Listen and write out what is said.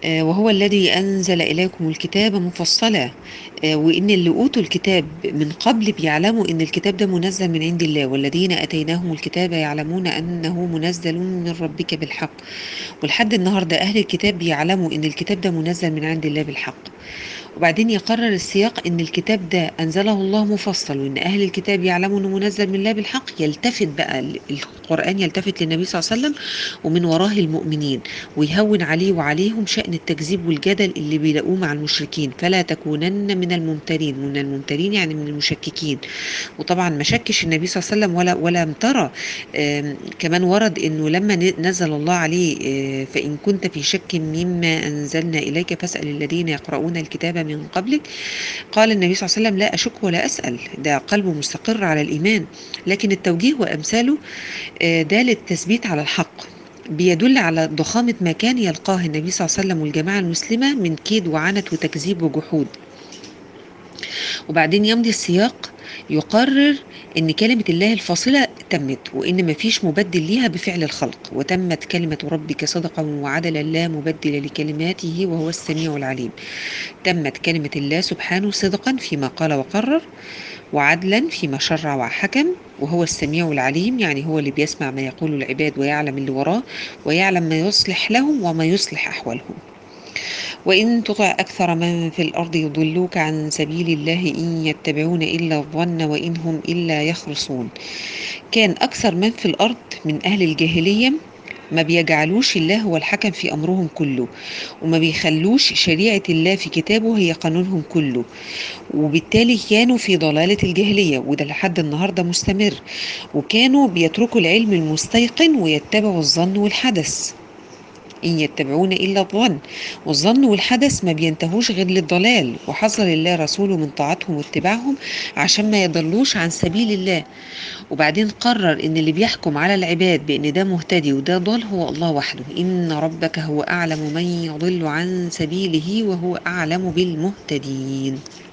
آه، وهو الذي أنزل إليكم الكتاب مفصلا آه، وإن اللي أوتوا الكتاب من قبل بيعلموا إن الكتاب ده منزل من عند الله والذين أتيناهم الكتاب يعلمون أنه منزل من ربك بالحق ولحد النهاردة أهل الكتاب بيعلموا إن الكتاب ده منزل من عند الله بالحق وبعدين يقرر السياق ان الكتاب ده انزله الله مفصل وان اهل الكتاب يعلموا انه منزل من الله بالحق يلتفت بقى ال- القران يلتفت للنبي صلى الله عليه وسلم ومن وراه المؤمنين ويهون عليه وعليهم شان التكذيب والجدل اللي بيلاقوه مع المشركين فلا تكونن من الممترين من الممترين يعني من المشككين وطبعا ما شكش النبي صلى الله عليه وسلم ولا ولا امترى آم، كمان ورد انه لما ن- نزل الله عليه آه، فان كنت في شك مما انزلنا اليك فاسال الذين يقرؤون الكتاب من قبلك قال النبي صلى الله عليه وسلم لا اشك ولا اسال ده قلبه مستقر على الايمان لكن التوجيه وامثاله آه، ده للتثبيت على الحق بيدل على ضخامة ما كان يلقاه النبي صلى الله عليه وسلم والجماعة المسلمة من كيد وعنت وتكذيب وجحود وبعدين يمضي السياق يقرر ان كلمة الله الفاصلة تمت وان مفيش مبدل ليها بفعل الخلق وتمت كلمة ربك صدقا وعدلا لا مبدل لكلماته وهو السميع العليم تمت كلمة الله سبحانه صدقا فيما قال وقرر وعدلا فيما شرع وحكم وهو السميع العليم يعني هو اللي بيسمع ما يقول العباد ويعلم اللي وراه ويعلم ما يصلح لهم وما يصلح أحوالهم وإن تطع أكثر من في الأرض يضلوك عن سبيل الله إن يتبعون إلا الظن وإن هم إلا يخرصون كان أكثر من في الأرض من أهل الجاهلية ما بيجعلوش الله هو الحكم في أمرهم كله وما بيخلوش شريعة الله في كتابه هي قانونهم كله وبالتالي كانوا في ضلالة الجاهلية وده لحد النهاردة مستمر وكانوا بيتركوا العلم المستيقن ويتبعوا الظن والحدث إن يتبعون إلا الظن والظن والحدث ما بينتهوش غير للضلال وحذر الله رسوله من طاعتهم واتباعهم عشان ما يضلوش عن سبيل الله وبعدين قرر إن اللي بيحكم على العباد بإن ده مهتدي وده ضال هو الله وحده إن ربك هو أعلم من يضل عن سبيله وهو أعلم بالمهتدين